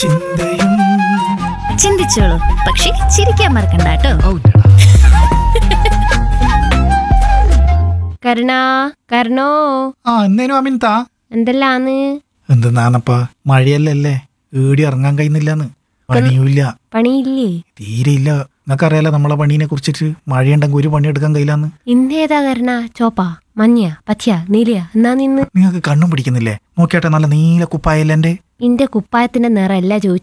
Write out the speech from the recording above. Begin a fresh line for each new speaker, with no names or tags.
ചിന്തയും
ചിന്തിച്ചോളൂ പക്ഷെ ചിരിക്കാൻ മറക്കണ്ട കേട്ടോ
ഔല്ലടാ.
കരുണാ കരുണോ
ആ എന്നേനും അമിൻതാ
എന്തെല്ലാന്ന്
എന്തെന്നാണപ്പാ മഴയല്ലല്ലേ ഏടി ഇറങ്ങാൻ കഴിയുന്നില്ലാന്ന് പണിയുമില്ല
പണിയില്ലേ
തീരെ ഇല്ല നിങ്ങൾക്കറിയാലോ നമ്മളെ പണീനെ കുറിച്ചിട്ട് മഴയുണ്ടെങ്കിൽ ഒരു പണിയെടുക്കാൻ കഴിയില്ലാന്ന്
ഇന്നേതാ കരുണ ചോപ്പാ മഞ്ഞ പച്ചയ നീലയ എന്നാ നിന്ന്
നിങ്ങൾക്ക് കണ്ണും പിടിക്കുന്നില്ലേ നോക്കിയാട്ടെ നല്ല നീല കുപ്പായല്ലേ എന്റെ
ഇന്റെ കുപ്പായത്തിന്റെ നിറല്ല ചോദിച്ചു